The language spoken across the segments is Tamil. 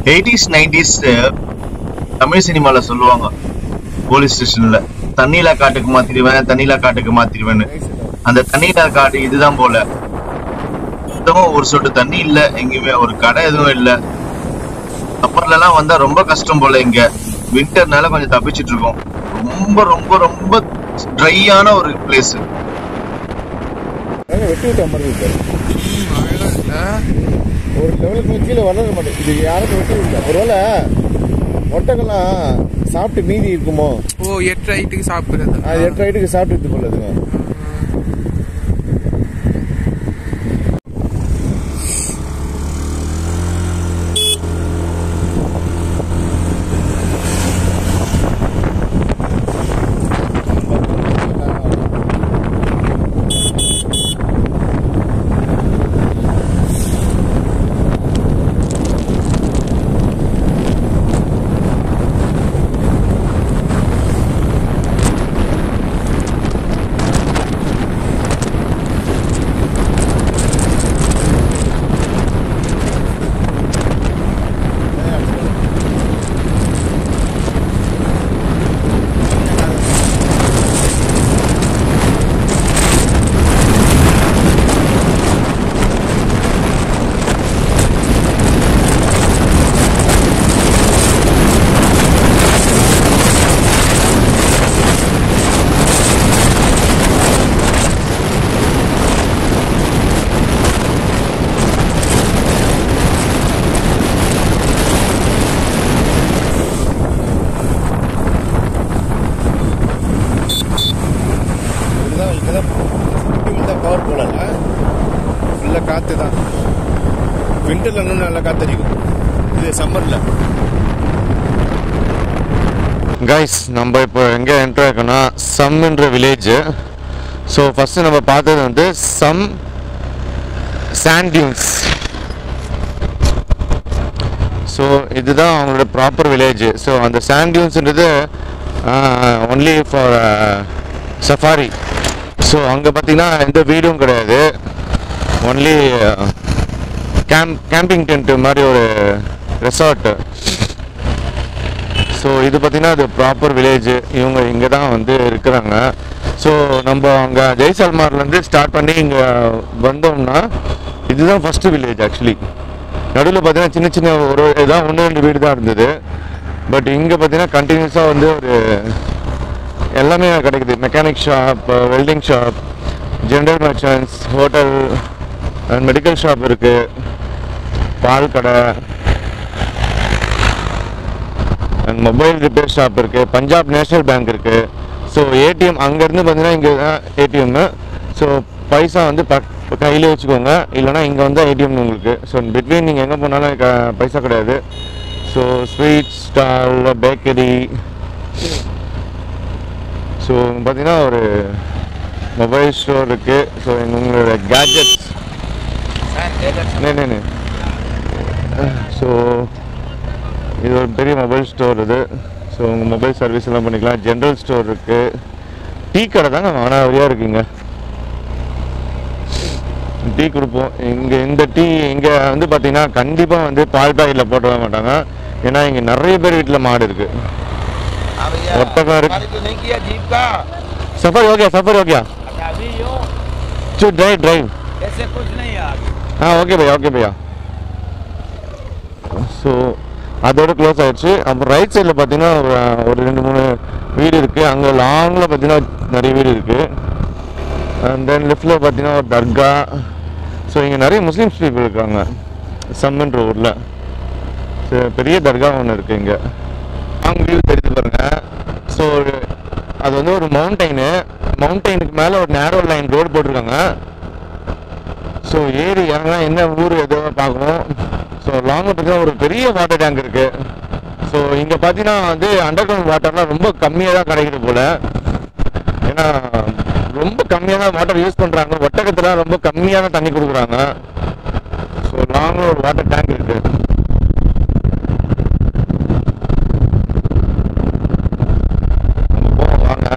எயிட்டிஸ் நைன்டிஸ் தமிழ் சினிமால சொல்லுவாங்க போலீஸ் ஸ்டேஷன்ல தண்ணியில காட்டுக்கு மாத்திடுவேன் தண்ணியில காட்டுக்கு மாத்திடுவேன்னு அந்த தண்ணியில காட்டு இதுதான் போல சுத்தமா ஒரு சொட்டு தண்ணி இல்ல எங்கேயுமே ஒரு கடை எதுவும் இல்ல சம்மர்ல எல்லாம் வந்தா ரொம்ப கஷ்டம் போல இங்க வின்டர்னால கொஞ்சம் தப்பிச்சிட்டு இருக்கோம் ரொம்ப ரொம்ப ரொம்ப ட்ரையான ஒரு பிளேஸ் ஏங்க வெட்டி விட்ட மாதிரி இருக்கு ஒரு லெவலுக்கு மேல கீழே வளர மாட்டேங்குது இது யாரும் வெட்டி விடல ஒருவேளை ஒட்டகம்லாம் சாப்பிட்டு மீதி இருக்குமோ ஓ எட்டு ஐட்டுக்கு சாப்பிடுறது அது எட்டு ரைட்டுக்கு சாப்பிட்டு போலதுங்க இதுதான் இதுதான் இந்த பவர் போலல ஃபுல்லாக காற்று தான் விண்டரில் இன்னும் நல்லா காத்தடிக்கும் இது சம்மரில் கைஸ் நம்ம இப்போ எங்கே என்ட்ரு ஆயிருக்கோம்னா சம்ன்ற வில்லேஜ் ஸோ ஃபஸ்ட்டு நம்ம பார்த்தது வந்து சம் சாண்ட் டியூன்ஸ் ஸோ இதுதான் அவங்களோட ப்ராப்பர் வில்லேஜ் ஸோ அந்த சாண்ட் டியூன்ஸ்ன்றது ஒன்லி ஃபார் சஃபாரி ஸோ அங்கே பார்த்தீங்கன்னா எந்த வீடும் கிடையாது ஒன்லி கேம்ப் கேம்பிங் டென்ட் மாதிரி ஒரு ரெசார்ட்டு ஸோ இது பார்த்தீங்கன்னா அது ப்ராப்பர் வில்லேஜ் இவங்க இங்கே தான் வந்து இருக்கிறாங்க ஸோ நம்ம அங்கே ஜெய்சல்மார்லேருந்து ஸ்டார்ட் பண்ணி இங்கே வந்தோம்னா இதுதான் ஃபஸ்ட்டு வில்லேஜ் ஆக்சுவலி நடுவில் பார்த்தீங்கன்னா சின்ன சின்ன ஒரு இதான் ஒன்று ரெண்டு வீடு தான் இருந்தது பட் இங்கே பார்த்தீங்கன்னா கண்டினியூஸாக வந்து ஒரு எல்லாமே கிடைக்குது mechanic shop welding shop general merchants hotel and medical shop இருக்குது பால் கடை அண்ட் மொபைல் ரிப்பேர் ஷாப் இருக்குது பஞ்சாப் நேஷனல் பேங்க் இருக்குது ஸோ ஏடிஎம் அங்கேருந்து பார்த்தீங்கன்னா இங்கே தான் ஏடிஎம்மு ஸோ பைசா வந்து ப கையிலே வச்சுக்கோங்க இல்லைனா இங்கே வந்து ஏடிஎம் உங்களுக்கு ஸோ பிட்வீன் நீங்கள் எங்கே போனாலும் க பைசா கிடையாது so sweet stall bakery so பார்த்தீங்கன்னா ஒரு மொபைல் ஸ்டோர் இருக்குது ஸோ உங்களோட கேஜெட்ஸ் நே நே நே ஸோ இது ஒரு பெரிய மொபைல் ஸ்டோர் இது ஸோ உங்கள் மொபைல் சர்வீஸ் எல்லாம் பண்ணிக்கலாம் ஜென்ரல் ஸ்டோர் இருக்குது டீ கடை தாங்க மானாவரியாக இருக்குங்க டீ கொடுப்போம் இங்கே இந்த டீ இங்கே வந்து பார்த்தீங்கன்னா கண்டிப்பாக வந்து பால் பாக்கெட்டில் போட்டு மாட்டாங்க ஏன்னா இங்கே நிறைய பேர் வீட்டில் மாடு இருக்குது ஒட்டகம் இருக்கு तो नहीं किया जीप का சஃபர் ஓகே சஃபர் ஓகே अच्छा, अभी यूं சு டிரைவ் டிரைவ் ऐसे कुछ नहीं यार ஆ ஓகே பையா ஓகே பையா ஸோ அதோட க்ளோஸ் ஆயிடுச்சு அப்புறம் ரைட் சைடில் பார்த்தீங்கன்னா ஒரு- ஒரு ரெண்டு மூணு வீடு இருக்குது அங்கே லாங்கில் பார்த்தீங்கன்னா நிறைய வீடு இருக்குது அண்ட் தென் லெஃப்டில் பார்த்தீங்கன்னா ஒரு தர்கா ஸோ இங்கே நிறைய முஸ்லீம்ஸ் பீப்புள் இருக்காங்க சம்முன்ற ஊரில் ஸோ பெரிய தர்கா ஒன்று இருக்குது இங்கே லாங் வியூ தெரியுது பாருங்க ஸோ அது வந்து ஒரு மவுண்டெயின் மவுண்டெயினுக்கு மேலே ஒரு நேரோ லைன் ரோடு போட்டிருக்காங்க ஸோ ஏரி இறங்கினா என்ன ஊர் எதோ பார்க்கணும் ஸோ லாங் பார்த்தீங்கன்னா ஒரு பெரிய வாட்டர் டேங்க் இருக்கு ஸோ இங்கே பார்த்தீங்கன்னா வந்து அண்டர் கிரவுண்ட் வாட்டர்லாம் ரொம்ப கம்மியாக தான் கிடைக்குது போல ஏன்னா ரொம்ப கம்மியாக தான் வாட்டர் யூஸ் பண்ணுறாங்க ஒட்டகத்தில் ரொம்ப கம்மியாக தான் தண்ணி கொடுக்குறாங்க ஸோ லாங்கில் ஒரு வாட்டர் டேங்க் இருக்கு நம்ம போவோம் வாங்க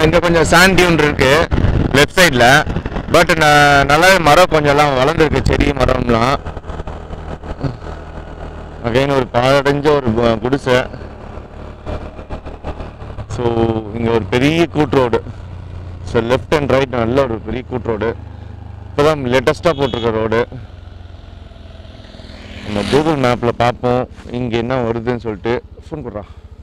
இங்கே கொஞ்சம் சாண்ட் டியூன் இருக்கு லெஃப்ட் சைடில் பட் நல்லாவே மரம் கொஞ்சம் எல்லாம் வளர்ந்துருக்கு செடி மரம்லாம் அகைன் ஒரு பாழடைஞ்ச ஒரு கு- குடிசை ஸோ இங்கே ஒரு பெரிய good road so left and right நல்ல ஒரு பெரிய கூட் ரோடு இப்போ தான் லேட்டஸ்ட்டாக போட்டிருக்க ரோடு நம்ம கூகுள் மேப்பில் பார்ப்போம் இங்கே என்ன வருதுன்னு சொல்லிட்டு ஃபோன் கொடுறா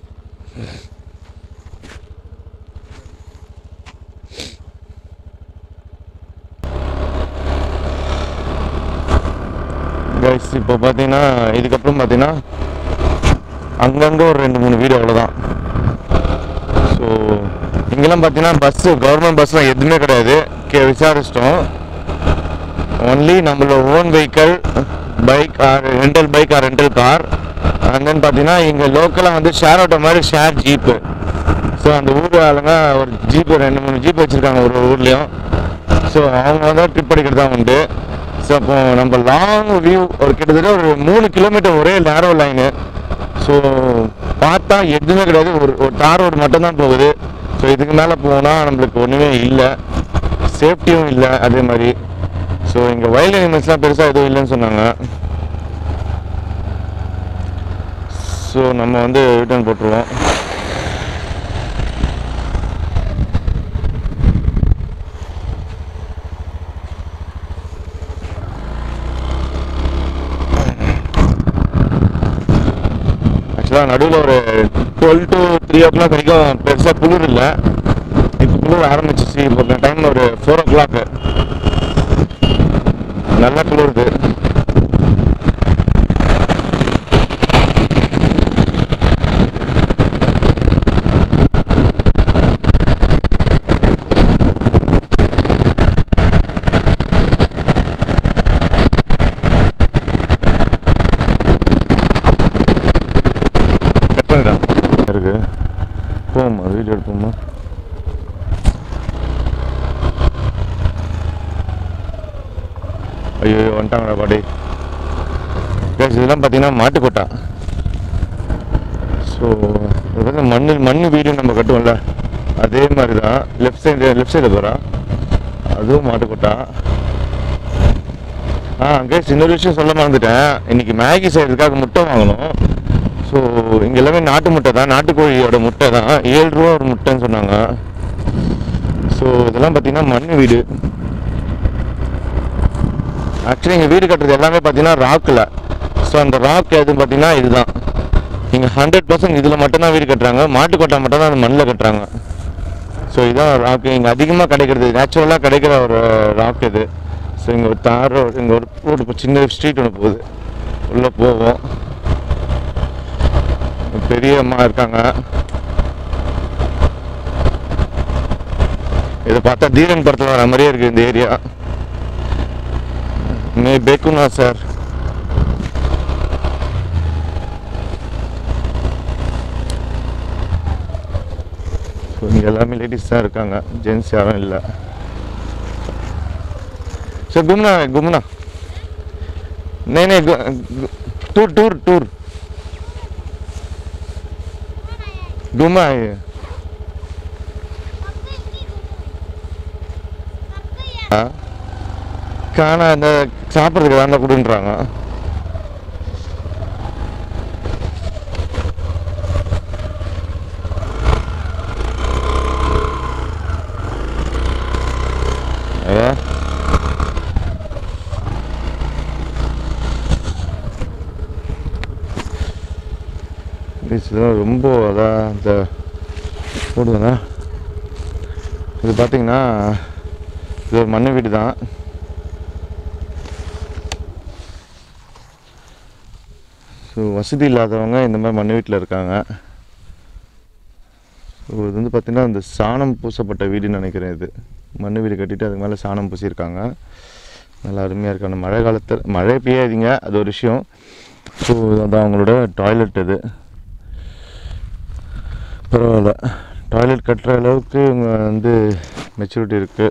கைஸ் இப்போ பார்த்தீங்கன்னா இதுக்கப்புறம் பார்த்தீங்கன்னா அங்கங்கே ஒரு ரெண்டு மூணு வீடு அவ்வளோதான் ஸோ இங்கெல்லாம் பார்த்தீங்கன்னா பஸ்ஸு கவர்மெண்ட் பஸ்லாம் எதுவுமே கிடையாது கே விசாரிச்சிட்டோம் ஒன்லி நம்மளோட own vehicle bike or rental bike or rental car and then பார்த்தீங்கன்னா இங்கே லோக்கலாக வந்து ஷேர் ஆட்டோ மாதிரி ஷேர் ஜீப்பு ஸோ அந்த ஊர் ஆளுங்க ஒரு ஜீப்பு ரெண்டு மூணு ஜீப் வச்சுருக்காங்க ஒரு ஒரு ஊர்லேயும் ஸோ அவங்க வந்து ட்ரிப் அடிக்கிறது தான் உண்டு ஸோ அப்போ நம்ம லாங் வியூ ஒரு கிட்டத்தட்ட ஒரு மூணு கிலோமீட்டர் ஒரே நேரோ லைனு ஸோ பார்த்தா எதுவுமே கிடையாது ஒரு ஒரு தார் ரோடு மட்டும்தான் போகுது ஸோ இதுக்கு மேலே போனால் நம்மளுக்கு ஒன்றுமே இல்லை சேஃப்டியும் இல்லை அதே மாதிரி ஸோ இங்கே வைல்ட் அனிமல்ஸ்லாம் பெருசாக எதுவும் இல்லைன்னு சொன்னாங்க ஸோ நம்ம வந்து ரிட்டர்ன் போட்டுருவோம் ஆக்சுவலாக நடுவில் ஒரு twelve to three o'clock வரைக்கும் பெருசாக குளிர் இல்லை இப்போ குளிர் ஆரம்பிச்சிச்சு இப்போ டைம் ஒரு ஃபோர் ஓ கிளாக்கு நல்லா குளிருது கட் பண்ணிடா இருக்கு போமா வீடியோ எடுப்போமா ஐயோ வந்துட்டாங்கடா பாடி guys, இதெல்லாம் பார்த்தீங்கன்னா மாட்டுக்கொட்டா ஸோ இது வந்து மண்ணு மண் வீடு நம்ம கட்டுவோம்ல அதே மாதிரி தான் லெஃப்ட் சைடு லெஃப்ட் சைடு போகிறா அதுவும் மாட்டுக்கொட்டா ஆ கேஸ் இன்னொரு விஷயம் சொல்ல மறந்துட்டேன் இன்னைக்கு மேகி செய்யறதுக்காக முட்டை வாங்கணும் ஸோ இங்கே எல்லாமே நாட்டு முட்டை தான் நாட்டுக்கோழியோட முட்டை தான் ஏழு ரூபா ஒரு முட்டைன்னு சொன்னாங்க ஸோ இதெல்லாம் பார்த்தீங்கன்னா மண் வீடு ஆக்சுவலி இங்கே வீடு கட்டுறது எல்லாமே பார்த்தீங்கன்னா ராக்கில் ஸோ அந்த ராக் எதுன்னு பார்த்தீங்கன்னா இதுதான் இங்கே ஹண்ட்ரட் பர்சன்ட் இதில் மட்டும்தான் வீடு கட்டுறாங்க மாட்டுக்கொட்டை மட்டும் தான் அந்த மண்ணில் கட்டுறாங்க ஸோ இதான் ராக் இங்கே அதிகமாக கிடைக்கிறது நேச்சுரலாக கிடைக்கிற ஒரு ராக் இது ஸோ இங்கே ஒரு தார் இங்கே ஒரு ஒரு சின்ன ஸ்ட்ரீட் ஒன்று போகுது உள்ளே போவோம் பெரிய அம்மா இருக்காங்க இதை பார்த்தா தீரன் படத்தில் வர மாதிரியே இருக்கு இந்த ஏரியா மே பேக்குனா சார் ஸோ இங்கே எல்லாமே லேடிஸ் தான் இருக்காங்க ஜென்ஸ் யாரும் இல்லை सर घूमना है घूमना नहीं नहीं ग- ग- टूर टूर टूर घूमा है ये ஆ காணா இந்த சாப்பிட்றதுக்கு வேண்டாம் கொடுன்றாங்க ஐயா இதெல்லாம் ரொம்ப அதான் இந்த போடுதுண்ணா இது பார்த்தீங்கன்னா இது ஒரு மண்ணு வீடு தான் ஸோ வசதி இல்லாதவங்க இந்த மாதிரி மண்ணு வீட்டில் இருக்காங்க ஸோ இது வந்து பார்த்திங்கன்னா இந்த சாணம் பூசப்பட்ட வீடுன்னு நினைக்கிறேன் இது மண்ணு வீடு கட்டிட்டு அதுக்கு மேலே சாணம் பூசியிருக்காங்க நல்லா அருமையாக இருக்காங்க மழை காலத்தில் மழை பெய்யாதீங்க அது ஒரு விஷயம் ஸோ அதான் அவங்களோட டாய்லெட் இது பரவாயில்ல டாய்லெட் கட்டுற அளவுக்கு இவங்க வந்து மெச்சூரிட்டி இருக்குது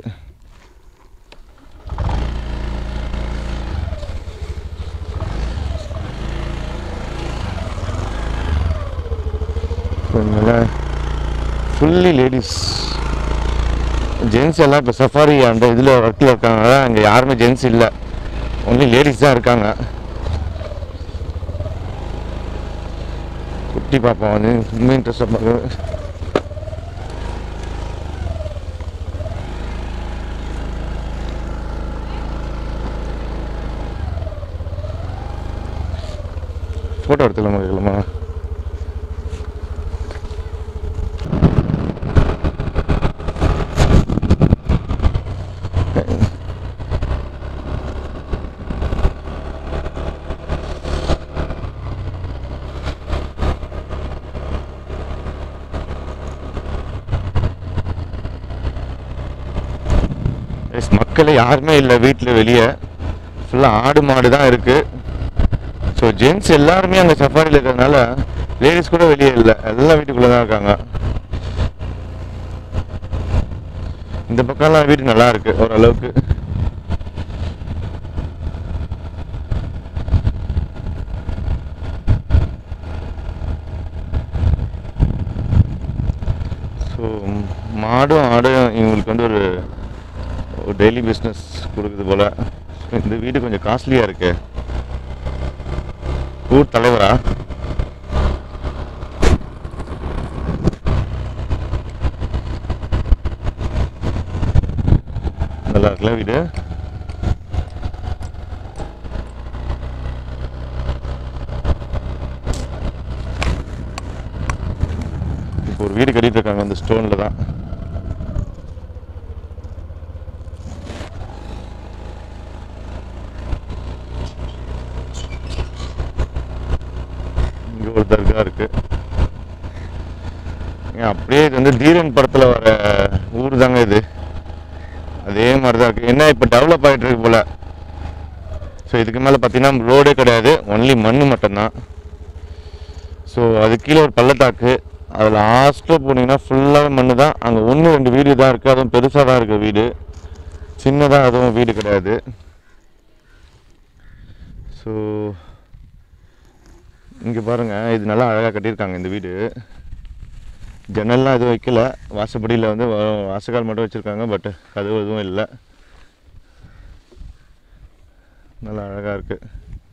ஃபுல்லி லேடிஸ் ஜென்ஸ் எல்லாம் இப்போ சஃபாரி அந்த இதில் ஒர்க்கில் இருக்காங்க அங்கே யாருமே ஜென்ஸ் இல்லை ஒன்லி லேடிஸ் தான் இருக்காங்க குட்டி பாப்பா வந்து ரொம்ப இன்ட்ரெஸ்டாக பார்க்குறது ஃபோட்டோ எடுத்துக்கலாமா கேட்கலாமா Yes, மக்கள் யாருமே இல்லை வீட்டில் வெளியே ஃபுல்லாக ஆடு மாடு தான் இருக்குது ஸோ ஜென்ஸ் எல்லாருமே அங்கே சஃபாரியில் இருக்கிறதுனால லேடிஸ் கூட வெளியே இல்லை எல்லாம் வீட்டுக்குள்ளே தான் இருக்காங்க இந்த பக்கம்லாம் வீடு நல்லா இருக்கு ஓரளவுக்கு ஸோ மாடும் ஆடும் இவங்களுக்கு வந்து ஒரு ஒரு டெய்லி பிஸ்னஸ் கொடுக்குது போல் இந்த வீடு கொஞ்சம் காஸ்ட்லியாக இருக்கு ஊர் தலைவரா நல்லா இருக்குல்ல வீடு இப்போ ஒரு வீடு கட்டிட்டு இருக்காங்க அந்த ஸ்டோன்ல தான் இங்க ஒரு தர்கா இருக்கு ஏன் அப்படியே இது வந்து தீரன் படத்துல வர ஊர் தாங்க இது அதே மாதிரி தான் இருக்கு என்ன இப்போ டெவலப் ஆகிட்டு இருக்கு போல ஸோ இதுக்கு மேலே பார்த்தீங்கன்னா ரோடே கிடையாது ஒன்லி மண் மட்டும்தான் ஸோ அது கீழே ஒரு பள்ளத்தாக்கு அதில் லாஸ்ட்டில் போனீங்கன்னா ஃபுல்லாகவே மண் தான் அங்கே ஒன்று ரெண்டு வீடு தான் இருக்குது அதுவும் பெருசாக தான் இருக்குது வீடு சின்னதாக அதுவும் வீடு கிடையாது ஸோ இங்கே பாருங்கள் இது நல்லா அழகாக கட்டியிருக்காங்க இந்த வீடு ஜன்னல்லாம் எதுவும் வைக்கல வாசப்படியில் வந்து வா- வாசக்கால் மட்டும் வச்சுருக்காங்க பட் கதவு எதுவும் இல்லை நல்லா அழகாக இருக்குது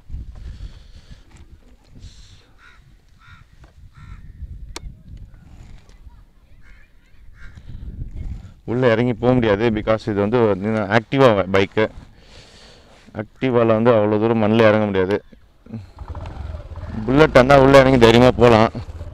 உள்ளே இறங்கி போக முடியாது பிகாஸ் இது வந்து ஆக்டிவா பைக்கு ஆக்டிவாவில் வந்து அவ்வளோ தூரம் மண்ணில் இறங்க முடியாது புல்லட் இருந்தால் உள்ளே இறங்கி தைரியமாக போகலாம்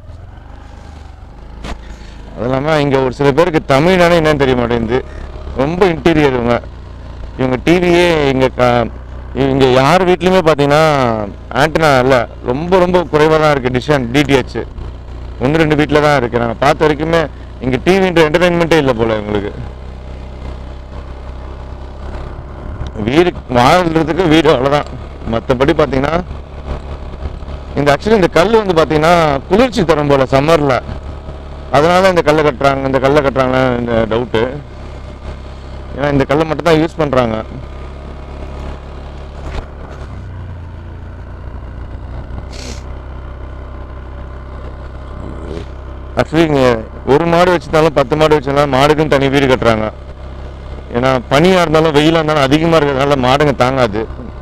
அது இல்லாமல் இங்கே ஒரு சில பேருக்கு தமிழ்னாலே என்னன்னு தெரிய மாட்டேங்குது ரொம்ப இன்டீரியர் இவங்க இவங்க டிவியே இங்கே க இங்கே யார் வீட்லேயுமே பார்த்தீங்கன்னா ஆண்டனா இல்லை ரொம்ப ரொம்ப குறைவாக தான் இருக்குது டிஷன் டிடிஹெச் ஒன்று ரெண்டு வீட்டில் தான் இருக்குது நாங்கள் பார்த்த வரைக்குமே இங்கே டிவின்ற என்டர்டைன்மெண்ட்டே இல்லை போல் இவங்களுக்கு வீடு வாழ்றதுக்கு வீடு அவ்வளோதான் மற்றபடி பார்த்தீங்கன்னா இந்த ஆக்சுவலி இந்த கல் வந்து பார்த்தீங்கன்னா குளிர்ச்சி தரும் போல் சம்மரில் அதனால இந்த கல்லை கட்டுறாங்க இந்த கல்லை கட்டுறாங்க இந்த டவுட்டு ஏன்னா இந்த கல்லை மட்டும் தான் யூஸ் பண்ணுறாங்க ஆக்சுவலி இங்கே ஒரு மாடு வச்சிருந்தாலும் பத்து மாடு வச்சிருந்தாலும் மாடுக்கும் தனி வீடு கட்டுறாங்க ஏன்னா பனியாக இருந்தாலும் வெயிலாக இருந்தாலும் அதிகமாக இருக்கிறதுனால மாடுங்க தாங்காது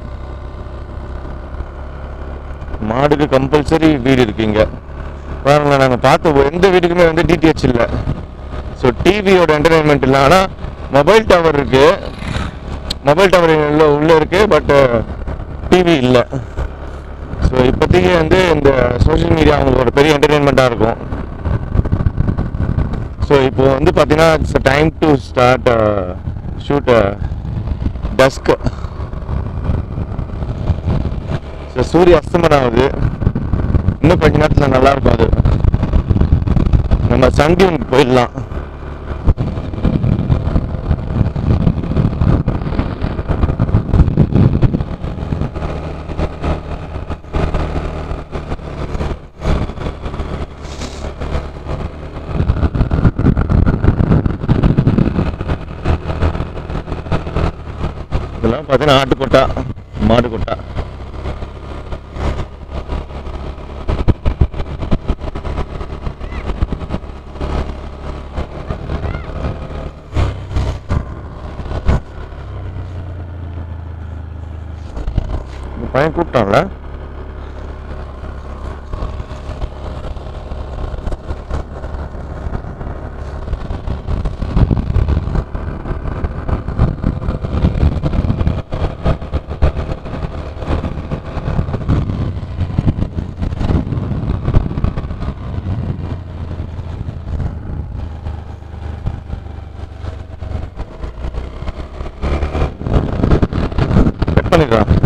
மாடுக்கு கம்பல்சரி வீடு இருக்கு இங்கே பாருங்களேன் நாங்கள் பார்த்த எந்த வீட்டுக்குமே வந்து டிடிஹெச் இல்லை ஸோ டிவியோட என்டர்டைன்மெண்ட் இல்லை ஆனால் மொபைல் டவர் இருக்கு மொபைல் டவர் உள்ள உள்ளே இருக்கு பட் டிவி இல்லை ஸோ இப்போதைக்கு வந்து இந்த சோஷியல் மீடியா அவங்களுக்கு ஒரு பெரிய என்டர்டைன்மெண்ட்டாக இருக்கும் ஸோ இப்போ வந்து பார்த்தீங்கன்னா it's time to start shoot dusk so சூரிய அஸ்தமனம் ஆகுது இன்னும் கொஞ்ச நேரத்தில் நல்லா இருக்கும் அது நம்ம சண்டியூன் போயிடலாம் இதெல்லாம் பார்த்தீங்கன்னா ஆட்டுக்கொட்டா மாடு கொட்டா தான் கூப்பிட்டான்ல கட் பண்ணிடுறா